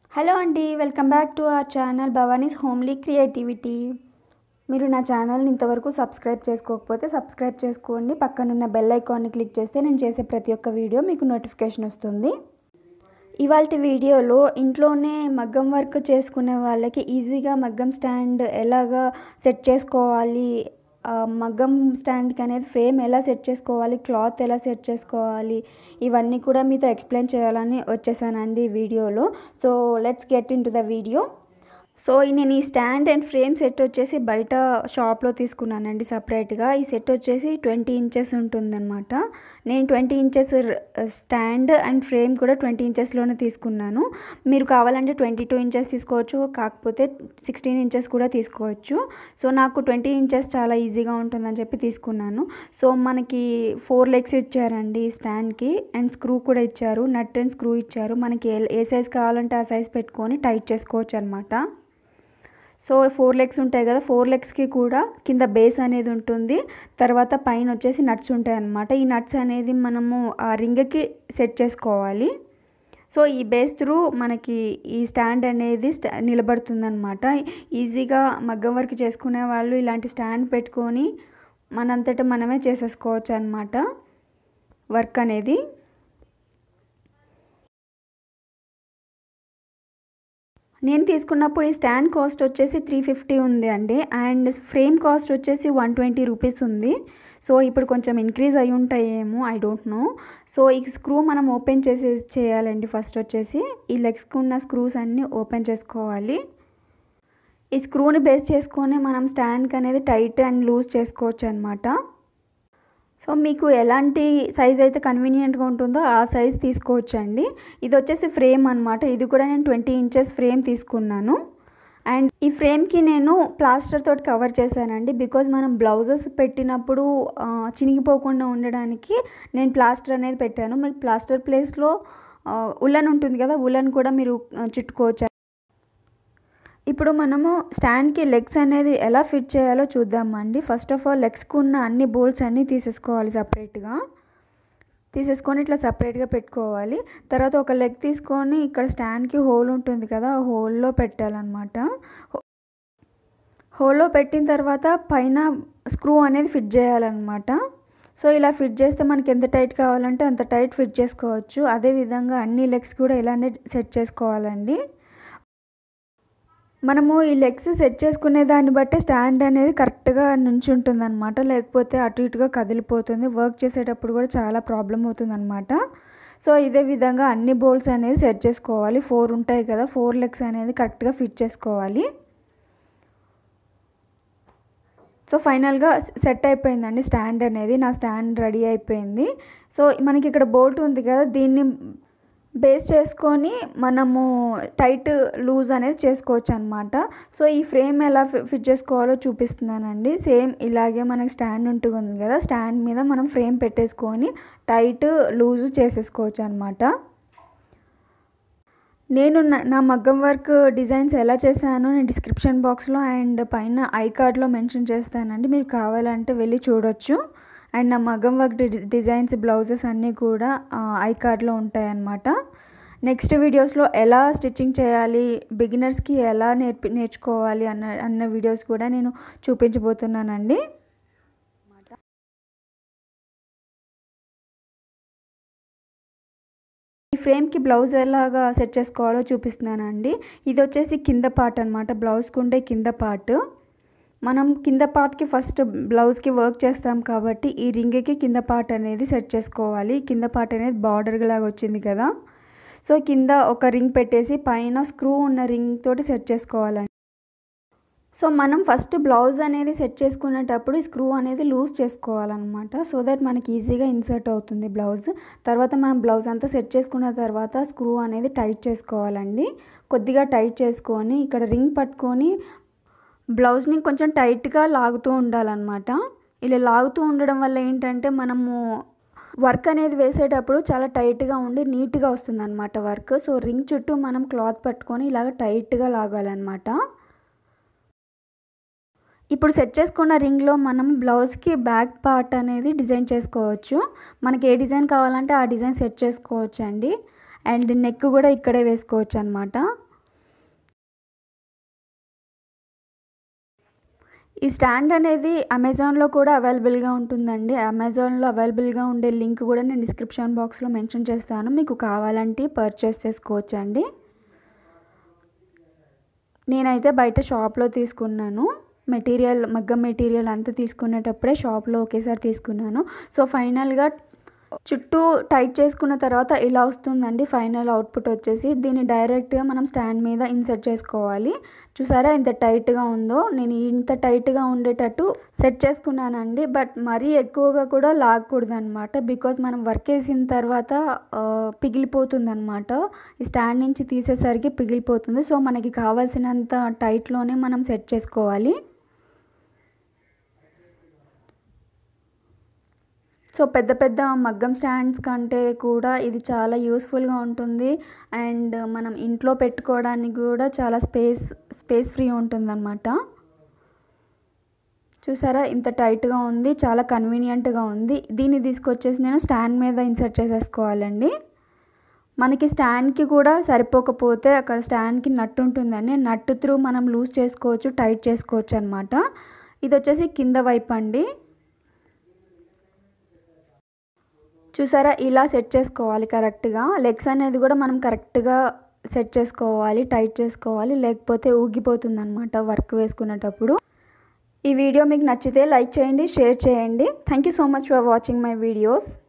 hello అండి welcome back to our channel Bhavani's homely creativity మీరు నా ఛానల్ని ఇంతవరకు సబ్స్క్రైబ్ చేసుకోకపోతే సబ్స్క్రైబ్ చేసుకోండి పక్కనున్న బెల్ ఐకాన్ని క్లిక్ చేస్తే నేను చేసే ప్రతి ఒక్క వీడియో మీకు నోటిఫికేషన్ వస్తుంది ఇవాళ వీడియోలో ఇంట్లోనే మగ్గం వర్క్ చేసుకునే వాళ్ళకి ఈజీగా మగ్గం స్టాండ్ ఎలాగా సెట్ చేసుకోవాలి ఆ మగ్గం స్టాండ్కి అనేది ఫ్రేమ్ ఎలా సెట్ చేసుకోవాలి క్లాత్ ఎలా సెట్ చేసుకోవాలి ఇవన్నీ కూడా మీతో ఎక్స్ప్లెయిన్ చేయాలని వచ్చేసానండి ఈ వీడియోలో so let's get into the video so నేను ఈ స్టాండ్ అండ్ ఫ్రేమ్ సెట్ వచ్చేసి బయట షాప్లో తీసుకున్నానండి సపరేట్గా ఈ సెట్ వచ్చేసి ట్వంటీ ఇంచెస్ ఉంటుందన్నమాట నేను twenty inches stand and frame కూడా ట్వంటీ ఇంచెస్లోనే తీసుకున్నాను మీరు కావాలంటే ట్వంటీ టూ ఇంచెస్ తీసుకోవచ్చు కాకపోతే సిక్స్టీన్ ఇంచెస్ కూడా తీసుకోవచ్చు సో నాకు ట్వంటీ ఇంచెస్ చాలా ఈజీగా ఉంటుందని చెప్పి తీసుకున్నాను సో మనకి ఫోర్ లెగ్స్ ఇచ్చారండి ఈ స్టాండ్కి అండ్ స్క్రూ కూడా ఇచ్చారు నట్ అండ్ స్క్రూ ఇచ్చారు మనకి ఏ సైజ్ కావాలంటే ఆ సైజ్ పెట్టుకొని టైట్ చేసుకోవచ్చు అనమాట సో ఫోర్ లెగ్స్ ఉంటాయి కదా ఫోర్ లెగ్స్కి కూడా కింద బేస్ అనేది ఉంటుంది తర్వాత పైన వచ్చేసి నట్స్ ఉంటాయి అన్నమాట ఈ నట్స్ అనేది మనము ఆ రింగ్కి సెట్ చేసుకోవాలి సో ఈ బేస్ త్రూ మనకి ఈ స్టాండ్ అనేది స్టా నిలబడుతుందన్నమాట ఈజీగా మగ్గం వర్క్ చేసుకునే వాళ్ళు ఇలాంటి స్టాండ్ పెట్టుకొని మనంతటా మనమే చేసేసుకోవచ్చు అనమాట వర్క్ అనేది నేను తీసుకున్నప్పుడు ఈ స్టాండ్ కాస్ట్ వచ్చేసి త్రీ ఫిఫ్టీ ఉంది అండి అండ్ ఫ్రేమ్ కాస్ట్ వచ్చేసి వన్ ట్వంటీ రూపీస్ ఉంది సో ఇప్పుడు కొంచెం ఇంక్రీజ్ అయి ఉంటాయేమో ఐ డోంట్ నో సో ఈ స్క్రూ మనం ఓపెన్ చేసి చేయాలండి ఫస్ట్ వచ్చేసి ఈ లెగ్స్కి ఉన్న స్క్రూస్ అన్నీ ఓపెన్ చేసుకోవాలి ఈ స్క్రూని బేస్ చేసుకొని మనం స్టాండ్కి అనేది టైట్ అండ్ లూజ్ చేసుకోవచ్చు అనమాట సో మీకు ఎలాంటి సైజ్ అయితే కన్వీనియంట్గా ఉంటుందో ఆ సైజ్ తీసుకోవచ్చండి ఇది వచ్చేసి ఫ్రేమ్ అనమాట ఇది కూడా నేను ట్వంటీ ఇంచెస్ ఫ్రేమ్ తీసుకున్నాను అండ్ ఈ ఫ్రేమ్కి నేను ప్లాస్టర్ తోటి కవర్ చేశానండి బికాజ్ మనం బ్లౌజెస్ పెట్టినప్పుడు చినిగిపోకుండా ఉండడానికి నేను ప్లాస్టర్ అనేది పెట్టాను మీకు ప్లాస్టర్ ప్లేస్లో ఉలన్ ఉంటుంది కదా ఉలన్ కూడా మీరు చుట్టుకోవచ్చు ఇప్పుడు మనము స్టాండ్కి లెగ్స్ అనేది ఎలా ఫిట్ చేయాలో చూద్దామండి ఫస్ట్ ఆఫ్ ఆల్ లెగ్స్కి ఉన్న అన్ని బోల్ట్స్ అన్నీ తీసేసుకోవాలి సపరేట్గా తీసేసుకొని ఇట్లా సపరేట్గా పెట్టుకోవాలి తర్వాత ఒక లెగ్ తీసుకొని ఇక్కడ స్టాండ్కి హోల్ ఉంటుంది కదా ఆ హోల్లో పెట్టాలన్నమాట హోల్లో పెట్టిన తర్వాత పైన స్క్రూ అనేది ఫిట్ చేయాలన్నమాట సో ఇలా ఫిట్ చేస్తే మనకి ఎంత టైట్ కావాలంటే అంత టైట్ ఫిట్ చేసుకోవచ్చు అదేవిధంగా అన్ని లెగ్స్ కూడా ఇలానే సెట్ చేసుకోవాలండి మనము ఈ లెగ్స్ సెట్ చేసుకునే దాన్ని బట్టి స్టాండ్ అనేది కరెక్ట్గా నుంచి ఉంటుందన్నమాట లేకపోతే అటు ఇటుగా కదిలిపోతుంది వర్క్ చేసేటప్పుడు కూడా చాలా ప్రాబ్లం అవుతుందన్నమాట సో ఇదే విధంగా అన్ని బోల్స్ అనేది సెట్ చేసుకోవాలి ఫోర్ ఉంటాయి కదా ఫోర్ లెగ్స్ అనేది కరెక్ట్గా ఫిట్ చేసుకోవాలి సో ఫైనల్గా సెట్ అయిపోయిందండి స్టాండ్ అనేది నా స్టాండ్ రెడీ అయిపోయింది సో మనకి ఇక్కడ బోల్ట్ ఉంది కదా దీన్ని బేస్ చేసుకొని మనము టైట్ లూజ్ అనేది చేసుకోవచ్చు అనమాట సో ఈ ఫ్రేమ్ ఎలా ఫిట్ చేసుకోవాలో చూపిస్తున్నానండి సేమ్ ఇలాగే మనకి స్టాండ్ ఉంటుంది కదా స్టాండ్ మీద మనం ఫ్రేమ్ పెట్టేసుకొని టైట్ లూజ్ చేసేసుకోవచ్చు అనమాట నేను నా మగ్గం వర్క్ డిజైన్స్ ఎలా చేశానో నేను డిస్క్రిప్షన్ బాక్స్లో అండ్ పైన ఐ కార్డ్లో మెన్షన్ చేస్తానండి మీరు కావాలంటే వెళ్ళి చూడొచ్చు అండ్ నా మగ్గం వర్క్ డిజైన్స్ బ్లౌజెస్ అన్నీ కూడా ఐ కార్డ్లో ఉంటాయన్నమాట నెక్స్ట్ వీడియోస్లో ఎలా స్టిచ్చింగ్ చేయాలి బిగినర్స్కి ఎలా నేర్పి నేర్చుకోవాలి అన్న అన్న వీడియోస్ కూడా నేను చూపించబోతున్నానండి ఈ ఫ్రేమ్కి బ్లౌజ్ ఎలాగా సెట్ చేసుకోవాలో చూపిస్తున్నానండి ఇది వచ్చేసి కింద పార్ట్ అనమాట బ్లౌజ్కి ఉండే కింద పార్ట్ మనం కింద పార్ట్కి ఫస్ట్ బ్లౌజ్కి వర్క్ చేస్తాం కాబట్టి ఈ రింగ్కి కింద పార్ట్ అనేది సెట్ చేసుకోవాలి కింద పార్ట్ అనేది బార్డర్ లాగా వచ్చింది కదా సో కింద ఒక రింగ్ పెట్టేసి పైన స్క్రూ ఉన్న రింగ్ తోటి సెట్ చేసుకోవాలండి సో మనం ఫస్ట్ బ్లౌజ్ అనేది సెట్ చేసుకునేటప్పుడు స్క్రూ అనేది లూజ్ చేసుకోవాలన్నమాట సో దట్ మనకి ఈజీగా ఇన్సర్ట్ అవుతుంది బ్లౌజ్ తర్వాత మనం బ్లౌజ్ అంతా సెట్ చేసుకున్న తర్వాత స్క్రూ అనేది టైట్ చేసుకోవాలండి కొద్దిగా టైట్ చేసుకొని ఇక్కడ రింగ్ పట్టుకొని బ్లౌజ్ని కొంచెం టైట్గా లాగుతూ ఉండాలన్నమాట ఇలా లాగుతూ ఉండడం వల్ల ఏంటంటే మనము వర్క్ అనేది వేసేటప్పుడు చాలా టైట్గా ఉండి నీట్గా వస్తుంది అనమాట వర్క్ సో రింగ్ చుట్టూ మనం క్లాత్ పట్టుకొని ఇలాగ టైట్గా లాగాలన్నమాట ఇప్పుడు సెట్ చేసుకున్న రింగ్లో మనం బ్లౌజ్కి బ్యాక్ పార్ట్ అనేది డిజైన్ చేసుకోవచ్చు మనకి ఏ డిజైన్ కావాలంటే ఆ డిజైన్ సెట్ చేసుకోవచ్చు అండి అండ్ నెక్ కూడా ఇక్కడే వేసుకోవచ్చు అనమాట ఈ స్టాండ్ అనేది అమెజాన్లో కూడా అవైలబుల్గా ఉంటుందండి అమెజాన్లో అవైలబుల్గా ఉండే లింక్ కూడా నేను డిస్క్రిప్షన్ బాక్స్లో మెన్షన్ చేస్తాను మీకు కావాలంటే పర్చేస్ చేసుకోవచ్చండి నేనైతే బయట షాప్లో తీసుకున్నాను మెటీరియల్ మగ్గం మెటీరియల్ అంతా తీసుకునేటప్పుడే షాప్లో ఒకేసారి తీసుకున్నాను సో ఫైనల్గా చుట్టూ టైట్ చేసుకున్న తర్వాత ఇలా వస్తుందండి ఫైనల్ అవుట్పుట్ వచ్చేసి దీన్ని డైరెక్ట్గా మనం స్టాండ్ మీద ఇన్సర్ట్ చేసుకోవాలి చూసారా ఎంత టైట్గా ఉందో నేను ఇంత టైట్గా ఉండేటట్టు సెట్ చేసుకున్నానండి బట్ మరీ ఎక్కువగా కూడా లాగకూడదు అనమాట బికాజ్ మనం వర్క్ వేసిన తర్వాత పిగిలిపోతుంది అనమాట ఈ స్టాండ్ నుంచి తీసేసరికి పిగిలిపోతుంది సో మనకి కావాల్సినంత టైట్లోనే మనం సెట్ చేసుకోవాలి సో పెద్ద పెద్ద మగ్గం స్టాండ్స్ కంటే కూడా ఇది చాలా యూస్ఫుల్గా ఉంటుంది అండ్ మనం ఇంట్లో పెట్టుకోవడానికి కూడా చాలా స్పేస్ స్పేస్ ఫ్రీ ఉంటుందన్నమాట చూసారా ఇంత టైట్గా ఉంది చాలా కన్వీనియంట్గా ఉంది దీన్ని తీసుకొచ్చేసి నేను స్టాండ్ మీద ఇన్సర్ట్ చేసేసుకోవాలండి మనకి స్టాండ్కి కూడా సరిపోకపోతే అక్కడ స్టాండ్కి నట్టు ఉంటుందండి నట్టు త్రూ మనం లూజ్ చేసుకోవచ్చు టైట్ చేసుకోవచ్చు అనమాట ఇది వచ్చేసి కింద వైపు అండి చూసారా ఇలా సెట్ చేసుకోవాలి కరెక్ట్గా లెగ్స్ అనేది కూడా మనం కరెక్ట్గా సెట్ చేసుకోవాలి టైట్ చేసుకోవాలి లేకపోతే ఊగిపోతుంది అనమాట వర్క్ వేసుకునేటప్పుడు ఈ వీడియో మీకు నచ్చితే లైక్ చేయండి షేర్ చేయండి thank you so much for watching my videos